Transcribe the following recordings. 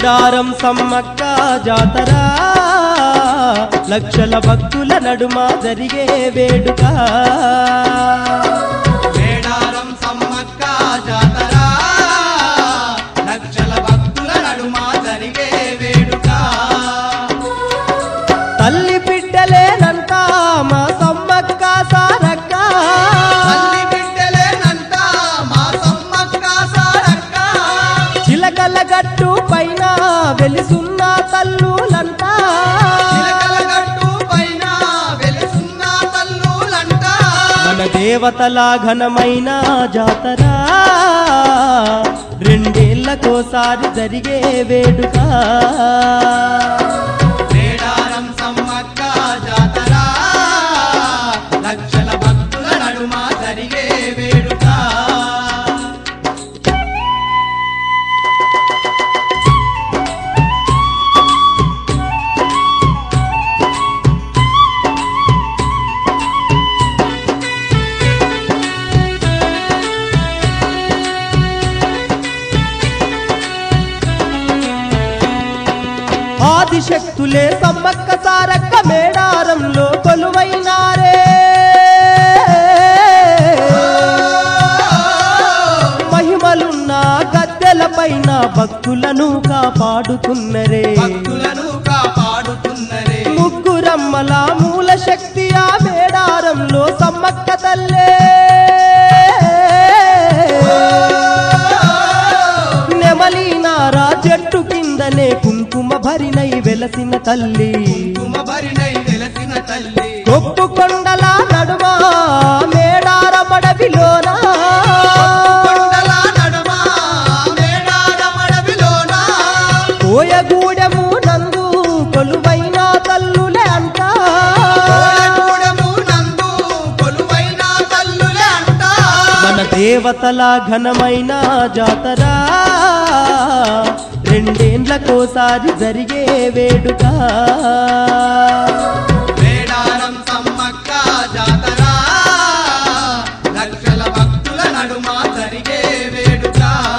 మేడారం సమ్మక్క జాతర లక్షల భక్తుల నడుమ జరిగే వేడుక మేడారం సమ్మక్క జాతర లక్షల భక్తుల నడుమ జరిగే వేడుక తల్లి బిడ్డలేనంట మా సమ్మక్క సారక్క తల్లి బిడ్డలేనంట మా సమ్మక్క సారక్క చిలకల గట్టు పైన వెలిసున్న తల్లులంట చిలకల గట్టు పైన వెలుసున్న తల్లులంట మన దేవతల ఘనమైన జాతర రెండేళ్లకోసారి జరిగే వేడుక మేడారం సమ్మక్క జాతర లక్షల భక్తుల నడుమ జరిగే వేడుక ఆదిశక్తులే సమ్మక్క సారక్క మేడారంలో కొలువైనారే మహిమలున్న గద్దెల పైన భక్తులను కాపాడుతున్నరే భక్తులను కాపాడుతున్నరే ముగ్గురమ్మల మూల శక్తి ఆ మేడారంలో సమ్మక్క తల్లే నెమలినారా చెట్టు కిందనే కుంకుమ భరినై వెలసిన తల్లి కుమబరినై వెలసిన తల్లి కొప్పు కొండల నడుమ మేడారమడవిలోన కొండల నడుమ మేడారమడవిలోన కోయగూడెము నందు కొలువైన తల్లులే అంట కోయగూడెము నందు కొలువైన తల్లులే అంట మన దేవతల ఘనమైన జాతర రెండేండ్లకోసారి జరిగే వేడుక మేడారం సమ్మక్క జాతర లక్షల భక్తుల నడుమ జరిగే వేడుక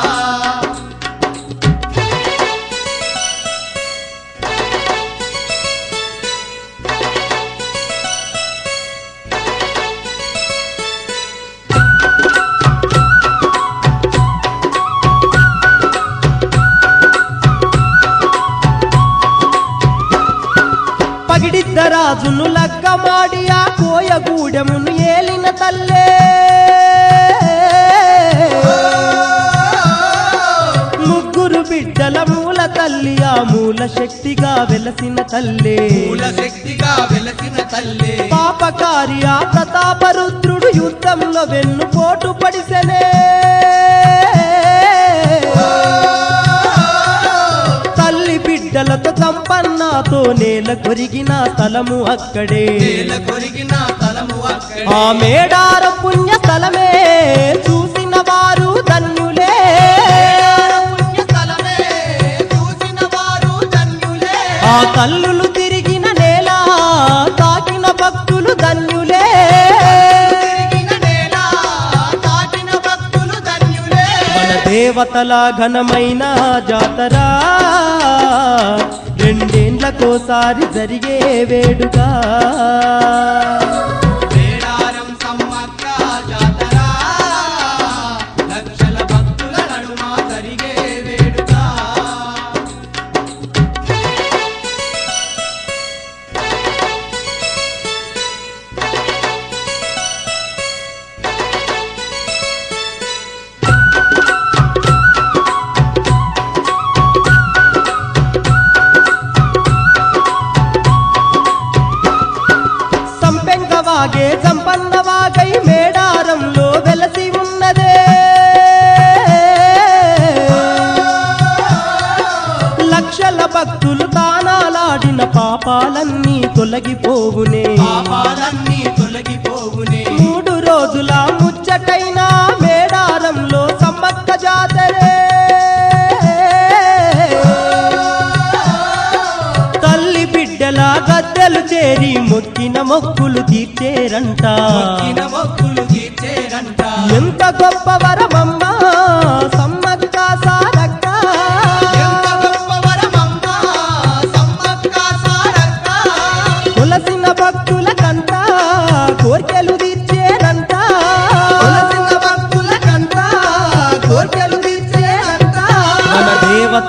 పగిడిద్ద రాజును లగ్గమాడి ఆ కోయగూడెమును ఏలిన తల్లే ముగ్గురు బిడ్డల మూల తల్లి ఆ మూల శక్తిగా వెలసిన తల్లే మూల శక్తిగా వెలసిన తల్లి పాపకారి ఆ ప్రతాపరుద్రుడు యుద్ధంలో వెన్ను పోటు పడిసెనే తల్లి బిడ్డలతో సంపన్నతో నేల కొరిగిన స్థలము అక్కడే నేల కొరిగిన తలము అక్కడే ఆ మేడార పుణ్య స్థలమే చూసిన వారు ధన్యులే పుణ్య స్థలమే చూసిన వారు ధన్యులే ఆ తల్లులు తిరిగిన నేల తాకిన భక్తులు ధన్యులే తిరిగిన నేల తాకిన భక్తులు ధన్యులే మన దేవతల ఘనమైన జాతర రెండేండ్లకోసారి జరిగే వేడుక మేడారం సమ్మక్క జాతర లక్షల భక్తుల నడుమ జరిగే వేడుక సంపెంగవాగే సంపన్నవాగై మేడారంలో వెలసి ఉన్నదే లక్షల భక్తులు తానాలాడిన పాపాలన్నీ తొలగిపోవునే పాపాలన్నీ తొలగిపోవునే మూడు రోజుల ముచ్చటైన మేడారంలో సమ్మక్క జాతరే తల్లి బిడ్డల గద్దెలు చేరి మొక్కిన మొక్కులు తీర్చేరంట మొక్కిన మొక్కులు తీర్చేరంట ఎంత గొప్ప వరమమ్మా సమ్మక్క సారక్క ఎంత గొప్ప వర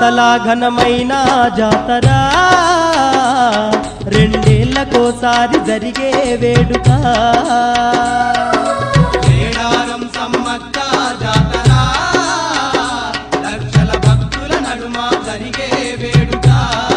దేవతల ఘనమైన జాతర రెండేళ్లకోసారి జరిగే వేడుక మేడారం సమ్మక్క జాతర లక్షల భక్తుల నడుమ జరిగే వేడుక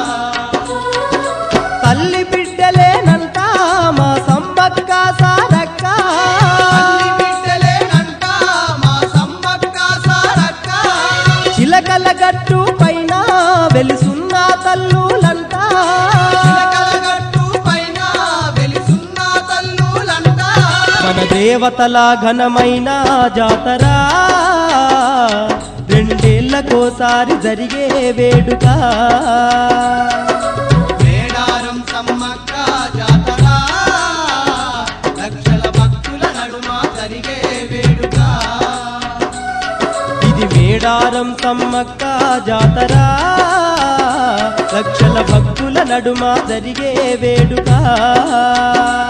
తల్లి బిడ్డలేనంట మా సమ్మక్క సారక్క తల్లి బిడ్డలేనంట మా సమ్మక్క సారక్క చిలకల గట్టు పైన వెలుసున్న తల్లులంట చిలకల గట్టు పైన వెలిసున్న తల్లులంట మన దేవతల ఘనమైన జాతర రెండేళ్లకోసారి జరిగే వేడుక మేడారం సమ్మక్క జాతర లక్షల భక్తుల నడుమ జరిగే వేడుక ఇది మేడారం సమ్మక్క జాతర లక్షల భక్తుల నడుమ జరిగే వేడుక